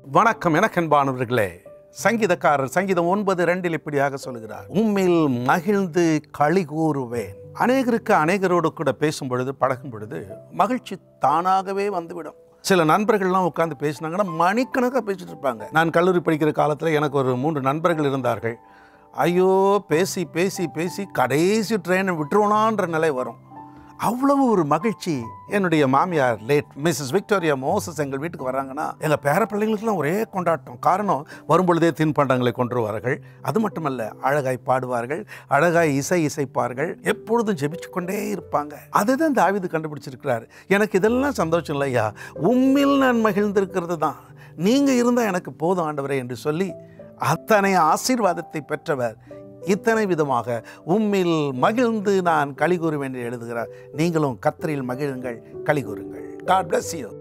வணக்கம் எனக்கன்பானவர்களே சங்கீதக்காரர் சங்கீதம் ஒன்பது ரெண்டில் இப்படியாக சொல்கிறார் உம்மில் மகிழ்ந்து களி கூறுவேன் அநேகருக்கு அநேகரோடு கூட பேசும் பொழுது பழகும் பொழுது மகிழ்ச்சி தானாகவே வந்துவிடும் சில நண்பர்கள்லாம் உட்காந்து பேசினாங்கன்னா மணிக்கணக்காக பேசிட்டு இருப்பாங்க நான் கல்லூரி படிக்கிற காலத்தில் எனக்கு ஒரு மூன்று நண்பர்கள் இருந்தார்கள் ஐயோ பேசி பேசி பேசி கடைசி ட்ரெயினை விட்டுருவோனான்ற நிலை வரும் அவ்வளவு ஒரு மகிழ்ச்சி என்னுடைய மாமியார் லேட் மிஸ்ஸஸ் விக்டோரியா மோசஸ் எங்கள் வீட்டுக்கு வராங்கன்னா எங்கள் பேர பிள்ளைங்களுக்குலாம் ஒரே கொண்டாட்டம் காரணம் வரும்பொழுதே தின்பண்டங்களை கொண்டு வருவார்கள் அது மட்டுமல்ல அழகாய் பாடுவார்கள் அழகாய் இசை இசைப்பார்கள் எப்பொழுதும் ஜெபிச்சு கொண்டே இருப்பாங்க அதுதான் தாவிது கண்டுபிடிச்சிருக்கிறார் எனக்கு இதெல்லாம் சந்தோஷம் இல்லையா உம்மில் நான் மகிழ்ந்திருக்கிறது தான் நீங்கள் இருந்தால் எனக்கு போதும் ஆண்டவரே என்று சொல்லி அத்தனை ஆசீர்வாதத்தை பெற்றவர் இத்தனை விதமாக உம்மில் மகிழ்ந்து நான் களி கூறுவேன் என்று எழுதுகிறார் நீங்களும் கத்தரில் மகிழுங்கள் களி கூறுங்கள் காட் bless you